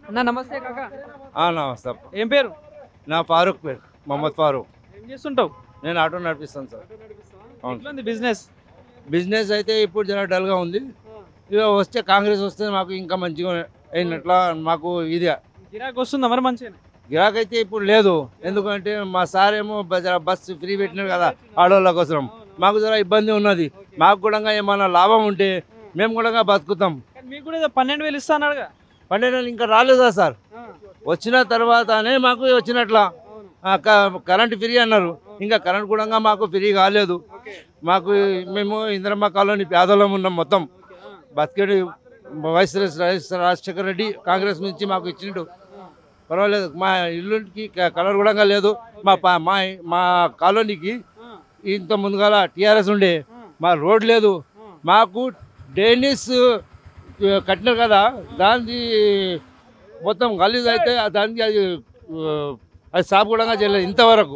అన్న నమస్తే కాక ఆ, నమస్తే ఏం పేరు నా ఫారూక్ పేరు మొహమ్మద్ ఫారూక్ ఏం చేస్తుంటావు నేను ఆటో నడిపిస్తాను సార్ అవును. ఎట్లా ఉంది బిజినెస్ బిజినెస్ అయితే ఇప్పుడు జర డల్గా ఉంది ఇక వస్తే కాంగ్రెస్ వస్తే మాకు ఇంకా మంచిగా అయినట్ల మాకు ఇది గిరాకీ వస్తుందా మరి మంచిగా గిరాక్ అయితే ఇప్పుడు లేదు ఎందుకంటే మా సార్ ఏమో బ- జర బస్సు ఫ్రీ పెట్టినారు కదా ఆడవాళ్ళ కోసం మాకు జర ఇబ్బంది ఉన్నది మాకు కూడా ఏమైనా లాభం ఉంటే మేము కూడా బతుకుతాం కానీ మీకు కూడా ఏదో పన్నెండు వేలు ఇస్తా అన్నాడుగా పండుగ ఇంకా రాలేదా సార్ వచ్చిన తర్వాతనే మాకు వచ్చినట్ల ఆ, క- కరెంట్ ఫ్రీ అన్నారు ఇంకా కరెంట్ కూడా మాకు ఫ్రీ కాలేదు మాకు మేము ఇంద్రమ్మ కాలనీ పేదలం ఉన్నాం మొత్తం బతికేడు వైఎస్ రాజ- రాజశేఖర రెడ్డి కాంగ్రెస్ నుంచి మాకు ఇచ్చిండు పర్వాలేదు మా ఇల్లుకి క- కలర్ కూడా లేదు మా పా- మా మా కాలనీకి ఇంత ముందుగాల టీఆర్ఎస్ ఉండే మా రోడ్ లేదు మాకు డైనిస్ కట్టినారు కదా దానికి మొత్తం గలీజ్ అయితే దానికి అది ఆ, అది సాపు కూడా చేయలేదు ఇంతవరకు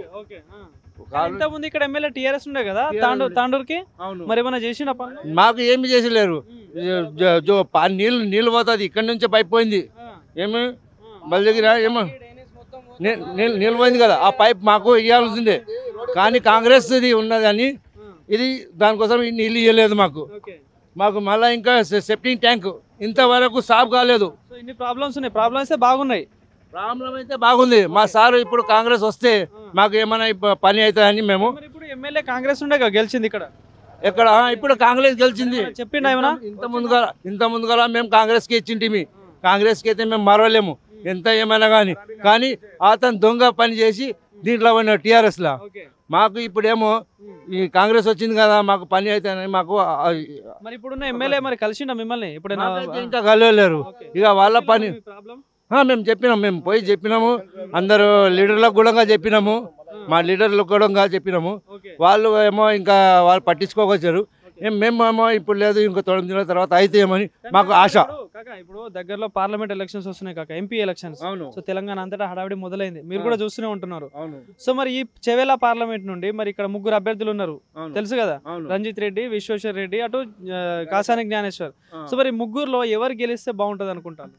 ఇంత ముందు ఇక్కడ ఎమ్మెల్యే టీఆర్ఎస్ ఉండే కదా TRS తాండూరు ఉండే. తాండూరుకి అవును మరి ఏమైనా చేసిన పనులు మాకు ఏమి చేసలేరు జ- జో పా- నీళ్ళు నీళ్ళు పోతుంది ఇక్కడ నుంచే పైప్ పోయింది ఏమి మళ్ళీ దగ్గర ఏమో నీ- నీళ్ళు నీళ్ళు పోయింది కదా ఆ పైప్ మాకు ఇవ్వాల్సిందే కానీ కాంగ్రెస్ ఇది ఉన్నదని ఇది దానికోసం ఈ నీళ్ళు ఇవ్వలేదు మాకు మాకు మళ్ళీ ఇంకా సె- సెప్టింగ్ ట్యాంక్ ఇంతవరకు సాఫ్ కాలేదు సో ఇన్ని ప్రాబ్లమ్స్ ఉన్నాయి ప్రాబ్లమ్స్ బాగున్నాయి ప్రాబ్లం అయితే బాగుంది మా సారు ఇప్పుడు కాంగ్రెస్ వస్తే మాకు ఏమైనా ఇప్ప- పని అవుతుందని మేము మరి ఇప్పుడు ఎమ్మెల్యే కాంగ్రెస్ ఉండే కదా గెలిచింది ఇక్కడ ఎక్కడ ఆ, ఇప్పుడు కాంగ్రెస్ గెలిచింది చెప్పిండు ఏమన్నా ఇంత ముందుగా ఇంత ముందుగా మేము కాంగ్రెస్కి ఇచ్చింటిమి కాంగ్రెస్కి అయితే మేము మరవలేము ఎంత ఏమైనా కానీ కానీ అతను దొంగ పని చేసి దీంట్లో పోయిన టీఆర్ఎస్లో మాకు ఇప్పుడేమో ఈ కాంగ్రెస్ వచ్చింది కదా మాకు పని అయితే మాకు ఆ- ఆ- మరి ఇప్పుడున్న ఎమ్మెల్యే మరి కలిసిండా మిమ్మల్ని ఇప్పుడు మాకైతే ఇంకా కలవలేరు ఇక వాళ్ళ పని ప్రాబ్లం ఆ, మేము చెప్పినాం మేము పోయి చెప్పినాము అందరు లీడర్లకు కూడా చెప్పినాము మా లీడర్లకు కూడా చెప్పినాము ఓకే వాళ్ళు ఏమో ఇంకా వాళ్ళు పట్టించుకోకొచ్చారు ఏం మేము ఏమో ఇప్పుడు లేదు ఇంకో తొమ్మిది దినాల తర్వాత అయితే ఏమని మాకు ఆశ ఇప్పుడు కాక ఇప్పుడు దగ్గరలో పార్లమెంట్ ఎలక్షన్స్ వస్తున్నాయి కాక ఎంపీ ఎలక్షన్స్ అవును సో తెలంగాణ అంతటా హడావిడి మొదలైంది మీరు కూడా చూస్తూనే ఉంటున్నారు అవును సో మరి ఈ చెవేలా పార్లమెంట్ నుండి మరి ఇక్కడ ముగ్గురు అభ్యర్థులు ఉన్నారు అవును తెలుసు కదా అవును రంజిత్ రెడ్డి విశ్వేశ్వర్ రెడ్డి అటు ఆ, కాసాని జ్ఞానేశ్వర్ ఆ. సో మరి ముగ్గురులో ఎవరు గెలిస్తే బాగుంటది అనుకుంటాను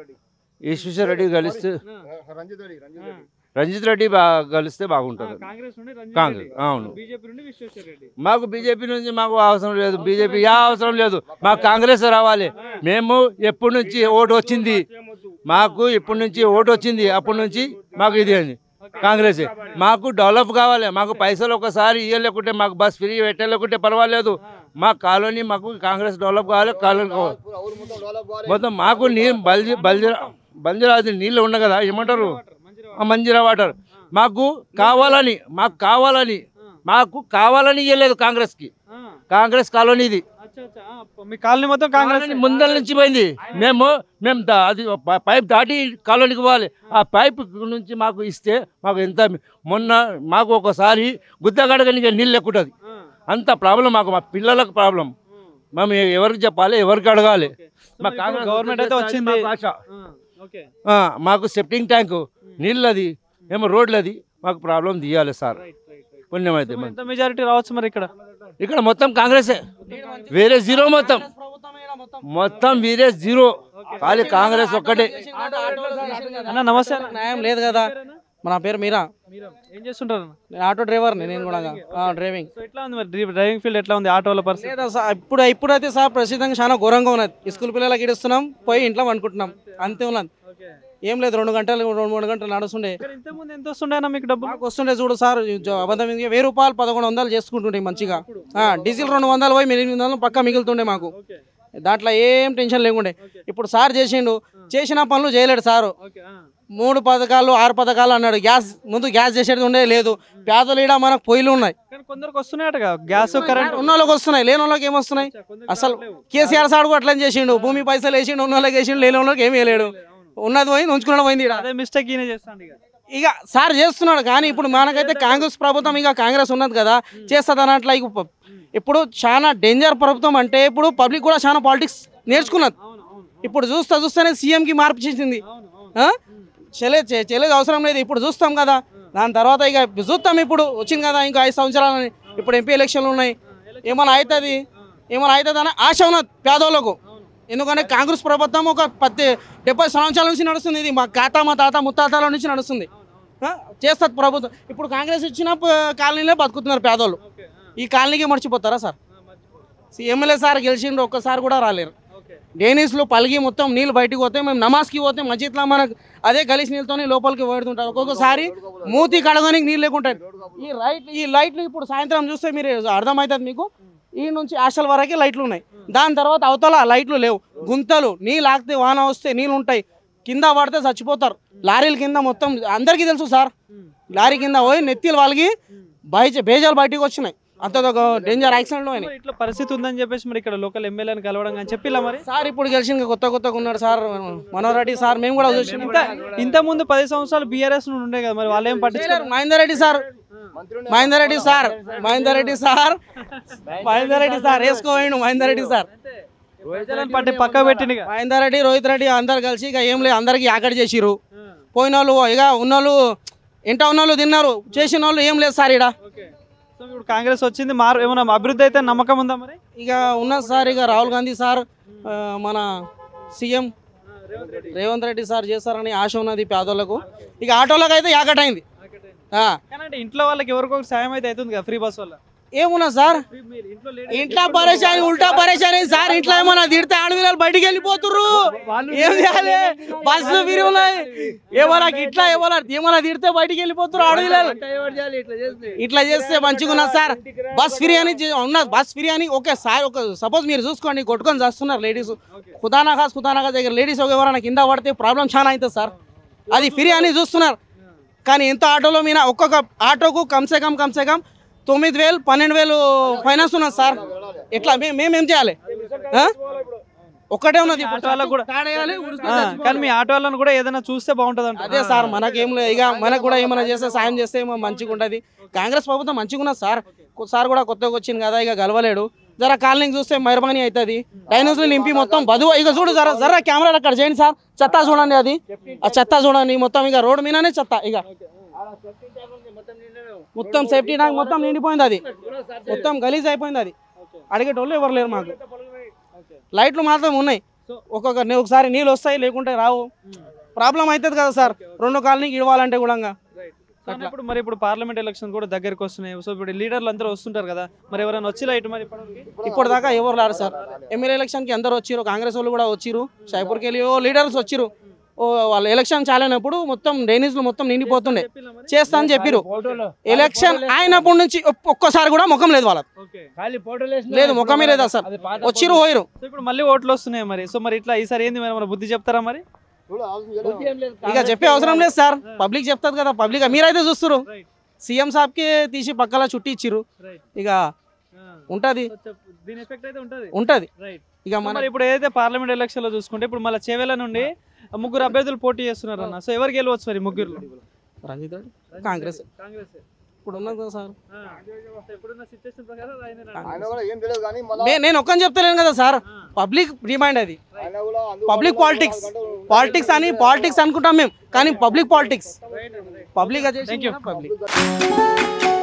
ఈశ్వర్ రెడ్డి కలిస్తే రంజిత్ రెడ్డి బాగా కలిస్తే బాగుంటుంది కాంగ్రెస్ నుండి రంజిత్ కాంగ్రెస్ రెడ్డి అవును బీజేపీ నుండి విశ్వేశ్వర్ రెడ్డి మాకు బీజేపీ నుంచి మాకు అవసరం లేదు బీజేపీ యా అవసరం లేదు మాకు కాంగ్రెస్ రావాలి మేము ఎప్పటి నుంచి ఓటు వచ్చింది మాకు ఇప్పటి నుంచి ఓటు వచ్చింది అప్పటి నుంచి మాకు ఇది అయింది కాంగ్రెస్ మాకు డెవలప్ కావాలి మాకు పైసలు ఒకసారి ఇవ్వలేకుంటే మాకు బస్ ఫ్రీ పెట్టలేకుంటే పర్వాలేదు మా కాలనీ మాకు కాంగ్రెస్ డెవలప్ కావాలి కాలనీ కావాలి మొత్తం మాకు నీళ్ళు బల్జి బల్జిరా బల్జిరాజు నీళ్ళు ఉన్నాయి కదా ఏమంటారు ఆ మంజీరా వాటర్ మాకు కావాలని మాకు కావాలని మాకు కావాలని ఇవ్వలేదు కాంగ్రెస్కి కాంగ్రెస్ కాలనీ ఇది మీ కాలనీ మొత్తం కాంగ్రెస్ కాలనీ ముందల నుంచి పోయింది మేము మేము దా- అది ప- పైప్ దాటి కాలనీకి పోవాలి ఆ పైప్ నుంచి మాకు ఇస్తే మాకు ఎంత మొన్న మాకు ఒకసారి గుద్దగడగనికి నీళ్ళు ఎక్కుంటుంది అంత ప్రాబ్లం మాకు మా పిల్లలకు ప్రాబ్లం మేము ఎవరికి చెప్పాలి ఎవరికి అడగాలి మా కాంగ్రెస్ గవర్నమెంట్ అయితే వస్తే వచ్చింది మాకు ఆశ. ఓకే ఆ, మాకు సెప్టింగ్ ట్యాంకు నీళ్ళది ఏమో రోడ్లది మాకు ప్రాబ్లం తీయాలి సార్ పుణ్యం అయితే ఎంత మెజారిటీ రావచ్చు మరి ఇక్కడ ఇక్కడ మొత్తం కాంగ్రెసే వేరే జీరో మొత్తం మొత్తం వేరే జీరో ఖాళీ కాంగ్రెస్ ఒక్కటే అన్న నమస్తే అన్న. న్యాయం లేదు కదా మన పేరు మీరా మీరు ఏం చేస్తుంటారు అన్న? నేను ఆటో డ్రైవర్ని నేను కూడా ఆ, డ్రైవింగ్ సో ఎట్లా ఉంది మరి డ్రి- డ్రైవింగ్ ఫీల్డ్ ఎట్లా ఉంది ఆటోల పరిస్థితి లేదా సార్ ఇప్పుడు ఇప్పుడైతే సార్ ప్రస్తుతంగా చాలా ఘోరంగా ఉన్నది స్కూల్ పిల్లలకి ఇడుస్తున్నాం పోయి ఇంట్లో అనుకుంటున్నాం అంతే ఉన్నది ఏం లేదు రెండు గంటలు రెండు మూడు గంటలు నడుస్తుండే ఇక్కడ ఇంత ముందు ఎంత వస్తుండే అన్న మీకు డబ్బులు మాకు వస్తుండే చూడు సార్ జో- అబద్ధం ఎందుకు? వెయ్యి రూపాయలు పదకొండు వందలు చేసుకుంటుండే మంచిగా ఆ, డీజిల్ రెండు వందలు పోయి ఎనిమిది వందలు పక్క మిగులుతుండే మాకు దాంట్లో ఏం టెన్షన్ లేకుండే ఇప్పుడు సార్ చేసిండు చేసిన పనులు చేయలేడు సారు ఓకే మూడు పథకాలు ఆరు పథకాలు అన్నాడు గ్యాస్ ముందు గ్యాస్ చేసేది ఉండే లేదు పేదలు ఈడ మనకు పొయ్యిలు ఉన్నాయి కానీ కొందరికి వస్తున్నాయట గ్యాస్ కరెంట్ ఉన్న వాళ్ళకి వస్తున్నాయి లేని వాళ్ళకి ఏమొస్తున్నాయి అసలు కేసీఆర్ సార్ కూడా అట్లనే చేసిండు భూమి పైసలు వేసిండు ఉన్న వాళ్ళకి వేసిండు లేని వాళ్ళకి ఏమి వేయలేడు ఉన్నది పోయింది ఉంచుకున్నాడు పోయింది ఈడ అదే మిస్టేక్ ఈయన చేస్తాడు ఇక ఇక సార్ చేస్తున్నాడు కానీ ఇప్పుడు మనకైతే కాంగ్రెస్ ప్రభుత్వం ఇక కాంగ్రెస్ ఉన్నది కదా చేస్తుంది అన్నట్ల ఇక ప- ఇప్పుడు చాలా డేంజర్ ప్రభుత్వం అంటే ఇప్పుడు పబ్లిక్ కూడా చాలా పాలిటిక్స్ నేర్చుకున్నది ఇప్పుడు చూస్తా చూస్తేనే సీఎంకి మార్పు చేసింది ఆ? చెలే చె- చెల్లేది అవసరం లేదు ఇప్పుడు చూస్తాం కదా దాని తర్వాత ఇక చూస్తాం ఇప్పుడు వచ్చింది కదా ఇంకా ఐదు సంవత్సరాలని ఇప్పుడు ఎంపీ ఎలక్షన్లు ఉన్నాయి ఏమైనా అవుతుంది ఏమైనా అవుతుంది అని ఆశ ఉన్నది పేదోళ్ళకు ఎందుకంటే కాంగ్రెస్ ప్రభుత్వం ఒక పత్తి డెబ్బై సంవత్సరాల నుంచి నడుస్తుంది ఇది మా తాత మా తాత ముత్తాతల నుంచి నడుస్తుంది ఆ, చేస్తుంది ప్రభుత్వం ఇప్పుడు కాంగ్రెస్ ఇచ్చిన ప- కాలనీలో బతుకుతున్నారు పేదోళ్ళు ఈ కాలనీకి మర్చిపోతారా సార్ ఎమ్మెల్యే సార్ గెలిచిండ్రు ఒక్కసారి కూడా రాలేరు డేనిస్లు పలిగి మొత్తం నీళ్ళు బయటికి పోతే మేము నమాజ్కి పోతే మస్జిద్లో మనకు అదే గలీస్ నీళ్ళతోనే లోపలికి పెడుతుంటారు ఒక్కొక్కసారి మూతి కడగడానికి నీళ్ళు లేకుంటాయి ఈ లైట్ ఈ లైట్లు ఇప్పుడు సాయంత్రం చూస్తే మీరు అర్థమవుతుంది మీకు ఈ నుంచి హాస్టల్ వరకే లైట్లు ఉన్నాయి దాని తర్వాత అవతల లైట్లు లేవు గుంతలు నీళ్ళు ఆగితే వాన వస్తే నీళ్ళు ఉంటాయి కింద పడితే చచ్చిపోతారు లారీల కింద మొత్తం అందరికీ తెలుసు సార్ లారీ కింద పోయి నెత్తిలు వాళ్ళకి బయట బేజాలు బయటికి వచ్చినాయి అంత డేంజర్ యాక్సిడెంట్లు అయినాయి మరి ఇట్లా పరిస్థితి ఉందని చెప్పేసి మరి ఇక్కడ లోకల్ ఎమ్మెల్యేని కలవడం అని చెప్పిలా మరి సార్ ఇప్పుడు గెలిచిన కొత్త కొత్తగా ఉన్నాడు సార్ మనోహర్ రెడ్డి సార్ మేము కూడా చూసినాం ఇంత ఇంత ముందు పది సంవత్సరాలు బీఆర్ఎస్ నుండి ఉండే కదా మరి వాళ్ళు ఏం పట్టించుకోరు Mahender Reddy sir Mahender Reddy sir Mahender Reddy sir Mahender Reddy sir వేసుకోవేయండు మహేందర్ రెడ్డి సార్ ప్రజలను పట్టి పక్క పెట్టింది మహేందర్ రెడ్డి రోహిత్ రెడ్డి అందరు కలిసి ఇక ఏం లేదు అందరికి యాకడి చేసిరు పోయిన వాళ్ళు ఇక ఉన్నోళ్ళు ఇంట ఉన్నోళ్ళు తిన్నారు చేసిన వాళ్ళు ఏం లేదు సార్ ఇక్కడ సో ఇప్పుడు కాంగ్రెస్ వచ్చింది మారు ఏమైనా అభివృద్ధి అయితే నమ్మకం ఉందా మరి ఇక ఉన్నది సార్ ఇక రాహుల్ గాంధీ సార్ ఆ, మన సీఎం రేవంత్ రెడ్డి సార్ చేస్తారని ఆశ ఉన్నది పేదోళ్ళకు ఇక ఆటోలకు అయితే యాకట్ అయింది ఆ, కానీ అంటే ఇంట్లో వాళ్ళకి ఎవరికో ఒకటి సాయం అయితే అవుతుంది కదా ఫ్రీ బస్ వల్ల ఏమున్నా సార్ మీరు ఇంట్లో ఇంట్లో పరేషాని ఉల్టా పరేషాని సార్ ఇంట్లో ఏమన్నా తిడితే ఆడవిలాలు బయటికి వెళ్ళిపోతుర్రు ఏం చేయాలి బస్సులు విరుగున్నాయి ఏమన్నా ఇట్లా ఏమన్నా ఏమన్నా తిడితే బయటికి వెళ్ళిపోతుర్రు ఆడవిలాలు ఇట్లా చేస్తే మంచిగా ఉన్నది సార్ బస్ ఫ్రీ అని చే- ఉన్నది బస్ ఫ్రీ అని ఓకే సార్ ఒక సపోజ్ మీరు చూసుకోండి కొట్టుకొని చేస్తున్నారు లేడీస్ ఖుదానా ఖాస్ ఖుదానా ఖాస్ దగ్గర లేడీస్ ఎవరైనా కింద పడితే ప్రాబ్లం చాలా అవుతుంది సార్ అది ఫ్రీ అని చూస్తున్నారు కానీ ఎంత ఆటోలో మీద ఒక్కొక్క ఆటోకు కమ్సే కమ్ కమ్సే కమ్ తొమ్మిది వేలు పన్నెండు వేలు ఫైనాన్స్ ఉన్నది సార్ ఎట్లా మేము మేమేం చేయాలి ఆ? ఒక్కటే ఉన్నది ఇప్పుడు ఆటో వాళ్ళకు కూడా- తాడేయాలి, ఉరుకులు ఆ, చచ్చిపోవాలి. కానీ మీ ఆటో వాళ్ళని కూడా ఏదైనా చూస్తే బాగుంటుంది అంట అదే సార్ మనకేం లేదు ఇక మనకు కూడా ఏమైనా చేస్తే సాయం చేస్తే ఏమో మంచిగా ఉంటుంది కాంగ్రెస్ ప్రభుత్వం మంచిగా ఉన్నది సార్ కొ- సార్ కూడా కొత్తగా వచ్చింది కదా ఇక గెలవలేడు జర కాలనీ చూస్తే మెహర్బానీ అవుతుంది డైనోసులు నింపి మొత్తం బదువు ఇక చూడు జర జర కెమెరా అక్కడ చేయండి సార్ చెత్త చూడండి అది ఆ చెత్త చూడండి మొత్తం ఇక రోడ్డు మీదనే చెత్త ఇక మొత్తం సేఫ్టీ నాకు మొత్తం నిండిపోయింది అది మొత్తం గలీజ్ అయిపోయింది అది అడిగేటోళ్ళు ఎవరు లేరు మాకు లైట్లు మాత్రం ఉన్నాయి ఒక్కొక్క నీ- ఒకసారి నీళ్ళు వస్తాయి లేకుంటే రావు ప్రాబ్లం అవుతుంది కదా సార్ రెండు కాలనీకి ఇవ్వాలంటే కూడా కానీ ఇప్పుడు మరి ఇప్పుడు పార్లమెంట్ ఎలక్షన్ కూడా దగ్గరికి వస్తున్నాయి సో ఇప్పుడు లీడర్లు అందరూ వస్తుంటారు కదా మరి ఎవరైనా వచ్చి ఇటు మరి ఇప్పటివరకు ఇప్పుడు దాకా ఎవరు రారు సార్ ఎమ్మెల్యే ఎలక్షన్కి అందరు వచ్చిరు కాంగ్రెస్ వాళ్ళు కూడా వచ్చిరు షాయిపూర్కి వెళ్ళి ఓ లీడర్స్ వచ్చిరు ఓ వాళ్ళ ఎలక్షన్ చాలైనప్పుడు మొత్తం డ్రైనేజ్లు మొత్తం నిండిపోతుండే చేస్తా అని చెప్పిరు ఎలక్షన్ అయినప్పటి నుంచి ఒక్- ఒక్కసారి కూడా ముఖం లేదు వాళ్ళకి ఓకే లేదు ముఖమే లేదు అసలు వచ్చిరు పోయిరు సో ఇప్పుడు మళ్ళీ ఓట్లు వస్తున్నాయి మరి సో మరి ఇట్లా ఈసారి ఏంది మరి మన బుద్ధి చెప్తారా మరి ఇక చెప్పే అవసరం లేదు సార్ పబ్లిక్ చెప్తారు కదా పబ్లిక్ మీరైతే చూస్తురు సీఎం సాబ్కి తీసి పక్కల చుట్టి ఇచ్చిరు ఇక ఉంటది దీని ఎఫెక్ట్ అయితే ఉంటుంది ఉంటది రైట్ ఇక మన మరి ఇప్పుడు ఏదైతే పార్లమెంట్ ఎలక్షన్ లో చూసుకుంటే ఇప్పుడు మళ్ళీ చేవేల నుండి ముగ్గురు అభ్యర్థులు పోటీ చేస్తున్నారు అన్న సో ఎవరికి గెలవచ్చు మరి ముగ్గురు రంజిత్ రెడ్డి కాంగ్రెస్ కాంగ్రెస్ ఇప్పుడు ఉన్నది కదా సార్ ఇప్పుడున్న సిచ్యువేషన్ ప్రకారం ఆయన ఆయన కూడా ఏం తెలియదు కానీ మళ్ళా నే- నేను ఒక్కని చెప్తలేను కదా సార్ పబ్లిక్ డిమాండ్ అది ఆయన కూడా అందుబాటులో పబ్లిక్ పాలిటిక్స్ పాలిటిక్స్ అని పాలిటిక్స్ అనుకుంటాం మేము కానీ public politics public Thank you. Public